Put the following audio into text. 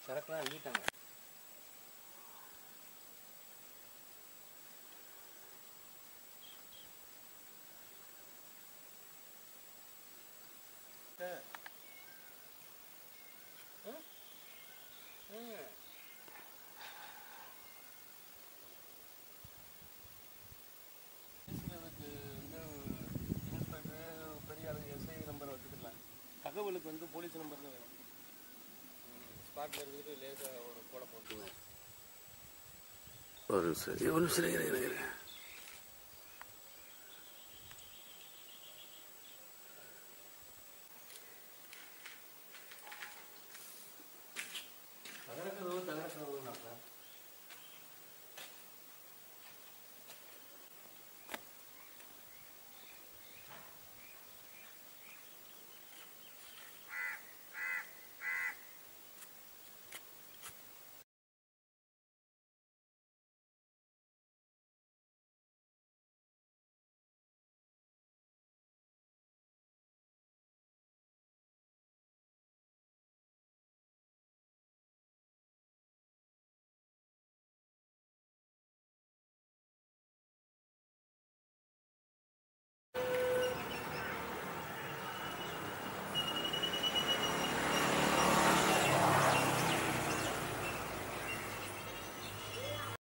சரக்குலாம் எழுதிட்டாங்க பேசுறதுக்கு வந்து இன்ஸ்பெக்டர் பெரிய ஆளு எஸ்ஐ நம்பர் வச்சுக்கலாம் தகவலுக்கு வந்து போலீஸ் நம்பர் தான் வேணும் ஸ்பாட்டில் இருந்துட்டு லேசாக ஒரு போட போட்டுருவோம் ஒரு நிமிஷம் ஒரு நிமிஷம் இருங்க, இருங்க, இருங்க.